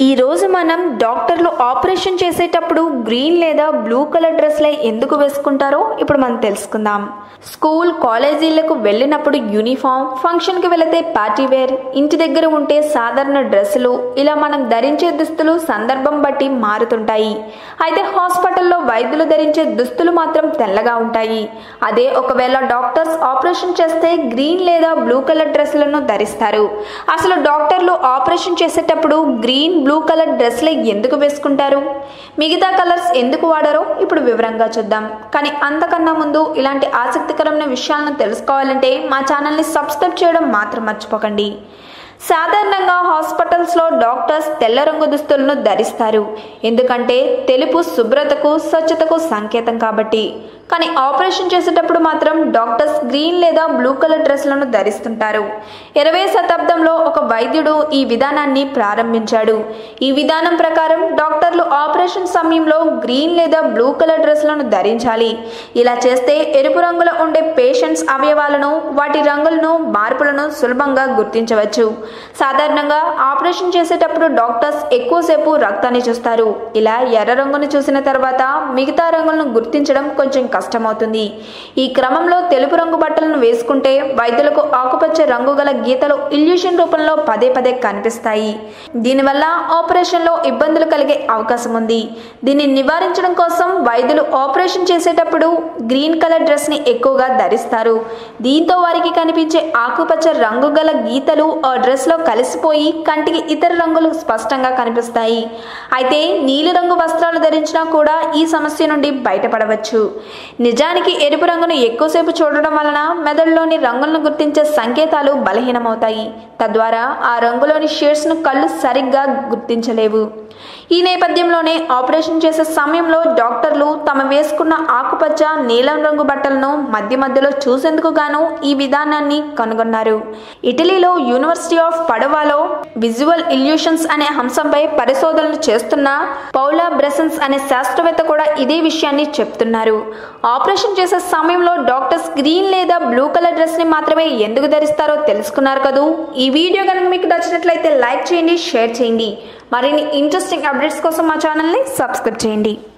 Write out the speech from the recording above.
ఈ రోజు మనం డాక్టర్లు ఆపరేషన్ చేసేటప్పుడు గ్రీన్ లేదా బ్లూ కలర్ డ్రెస్లే ఎందుకు వేసుకుంటారో ఇప్పుడు మనం తెలుసుకుందాం స్కూల్ కాలేజీలకు వెళ్ళినప్పుడు యూనిఫామ్ ఫంక్షన్కి వెళితే పార్టీ వేర్ ఇంటి దగ్గర ఉంటే సాధారణ డ్రెస్సులు ఇలా మనం ధరించే దుస్తులు సందర్భం బట్టి మారుతుంటాయి అయితే హాస్పిటల్లో వైద్యులు ధరించే దుస్తులు మాత్రం తెల్లగా ఉంటాయి అదే ఒకవేళ డాక్టర్స్ ఆపరేషన్ చేస్తే గ్రీన్ లేదా బ్లూ కలర్ డ్రెస్సులను ధరిస్తారు అసలు డాక్టర్లు ఆపరేషన్ చేసేటప్పుడు గ్రీన్ బ్లూ కలర్ డ్రెస్లే ఎందుకు వేసుకుంటారు మిగతా కలర్స్ ఎందుకు వాడారో ఇప్పుడు వివరంగా చూద్దాం కానీ అంతకన్నా ముందు ఇలాంటి ఆసక్తికరమైన విషయాలను తెలుసుకోవాలంటే మా ఛానల్ని సబ్స్క్రైబ్ చేయడం మాత్రం మర్చిపోకండి సాధారణంగా హాస్పిటల్స్లో డాక్టర్స్ తెల్ల రంగు దుస్తులను ధరిస్తారు ఎందుకంటే తెలుపు శుభ్రతకు స్వచ్ఛతకు సంకేతం కాబట్టి కానీ ఆపరేషన్ చేసేటప్పుడు మాత్రం డాక్టర్స్ గ్రీన్ లేదా బ్లూ కలర్ డ్రెస్లను ధరిస్తుంటారు ఇరవై శతాబ్దంలో ఒక వైద్యుడు ఈ విధానాన్ని ప్రారంభించాడు ఈ విధానం ప్రకారం డాక్టర్లు ఆపరేషన్ సమయంలో గ్రీన్ లేదా బ్లూ కలర్ డ్రెస్లను ధరించాలి ఇలా చేస్తే ఎరుపు రంగులో ఉండే పేషెంట్స్ అవయవాలను వాటి రంగులను మార్పులను సులభంగా గుర్తించవచ్చు సాధారణంగా ఆపరేషన్ చేసేటప్పుడు డాక్టర్స్ ఎక్కువసేపు రక్తాన్ని చూస్తారు ఇలా ఎర్ర రంగును చూసిన తర్వాత మిగతా రంగులను గుర్తించడం కొంచెం కష్టమవుతుంది ఈ క్రమంలో తెలుపు రంగు బట్టలను వేసుకుంటే వైద్యులకు ఆకుపచ్చ రంగు గల గీతలు ఇల్యూషన్ రూపంలో పదే పదే కనిపిస్తాయి దీనివల్ల ఆపరేషన్లో ఇబ్బందులు కలిగే అవకాశం ఉంది దీన్ని నివారించడం కోసం వైద్యులు ఆపరేషన్ చేసేటప్పుడు గ్రీన్ కలర్ డ్రెస్ని ఎక్కువగా ధరిస్తారు దీంతో వారికి కనిపించే ఆకుపచ్చ రంగు గల గీతలు ఆ డ్రెస్లో కలిసిపోయి కంటికి ఇతర రంగులు స్పష్టంగా కనిపిస్తాయి అయితే నీలిరంగు వస్త్రాలు ధరించినా కూడా ఈ సమస్య నుండి బయటపడవచ్చు నిజానికి ఎరుపు రంగును ఎక్కువసేపు చూడడం వలన మెదడులోని రంగులను గుర్తించే సంకేతాలు బలహీనమవుతాయి తద్వారా ఆ రంగులోని షేడ్స్ను కళ్ళు సరిగ్గా గుర్తించలేవు ఈ నేపథ్యంలోనే ఆపరేషన్ చేసే సమయంలో డాక్టర్లు తమ వేసుకున్న ఆకుపచ్చ నీలం రంగు బట్టలను మధ్య మధ్యలో చూసేందుకు గాను ఈ విధానాన్ని కనుగొన్నారు ఇటలీలో యూనివర్సిటీ ఆఫ్ పడవాలో విజువల్ ఇల్యూషన్స్ అనే అంశంపై పరిశోధనలు చేస్తున్న పౌలా బ్రెసన్స్ అనే శాస్త్రవేత్త కూడా ఇదే విషయాన్ని చెప్తున్నారు ఆపరేషన్ చేసే సమయంలో డాక్టర్స్ గ్రీన్ లేదా బ్లూ కలర్ డ్రెస్ ని మాత్రమే ఎందుకు ధరిస్తారో తెలుసుకున్నారు కదూ ఈ వీడియో కనుక మీకు నచ్చినట్లయితే లైక్ చేయండి షేర్ చేయండి మరిన్ని ఇంట్రెస్టింగ్ అప్డేట్స్ కోసం మా ఛానల్ని సబ్స్క్రైబ్ చేయండి